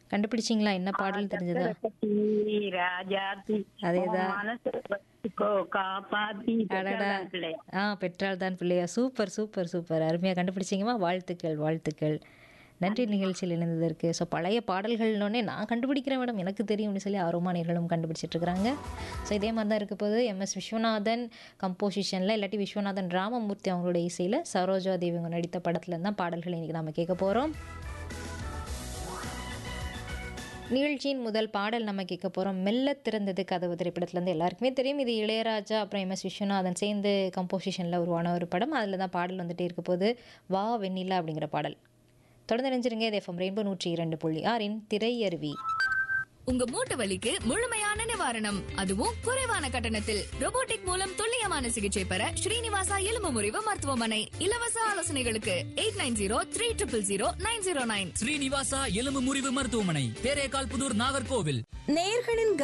கண்டுபிடிச்சிங்களா என்ன பாடல் தெரிஞ்சதா சக்கரவர்த்தி, ராஜாத்தி அதேதான். உன் மனசை வச்சுக்கோ, காப்பாத்தி அடடா பெற்றாதான் பிள்ளை. ஆ பெற்றால் தான் பிள்ளையா சூப்பர் சூப்பர் சூப்பர் அருமையாக கண்டுபிடிச்சிங்கம்மா வாழ்த்துக்கள் வாழ்த்துக்கள் நன்றி நிகழ்ச்சியில் இணைந்ததற்கு ஸோ பழைய பாடல்கள்னோடனே நான் கண்டுபிடிக்கிறேன் மேடம் எனக்கு தெரியும்னு சொல்லி ஆர்வமானியர்களும் கண்டுபிடிச்சிட்டு இருக்கிறாங்க ஸோ இதே மாதிரி தான் இருக்க போது எம்எஸ் விஸ்வநாதன் கம்போசிஷனில் இல்லாட்டி விஸ்வநாதன் ராமமூர்த்தி அவங்களோட இசையில் சரோஜா தேவி அவங்க நடித்த படத்துல தான் பாடல்கள் இன்றைக்கி நம்ம கேட்க போகிறோம் நிகழ்ச்சியின் முதல் பாடல் நம்ம கேட்க போகிறோம் மெல்ல திறந்தது கதவு திரைப்படத்துலேருந்து எல்லாருக்குமே தெரியும் இது இளையராஜா அப்புறம் எம் எஸ் விஸ்வநாதன் சேர்ந்து கம்போசிஷனில் உருவான ஒரு படம் அதில் தான் பாடல் வந்துட்டே இருக்க போது வா வெண்ணிலா அப்படிங்கிற பாடல் தொடர்ந்து நினைஞ்சிருங்க இது எஃப்எம் ரெயின்போ நூற்றி இரண்டு புள்ளி ஆறின் திரையருவி உங்க மூட்டு வலிக்கு முழுமையான நிவாரணம் அதுவும் குறைவான கட்டணத்தில் robotic மூலம் துல்லியமான சிகிச்சை பெற ஸ்ரீனிவாசா எலும்பு முறிவு மருத்துவமனை இலவச ஆலோசனைகளுக்கு eight nine zero three triple zero nine zero nine Srinivasa எலும்பு முறிவு மருத்துவமனை தேரேகால் புதூர் நாகர்கோவில் நேயர்களின்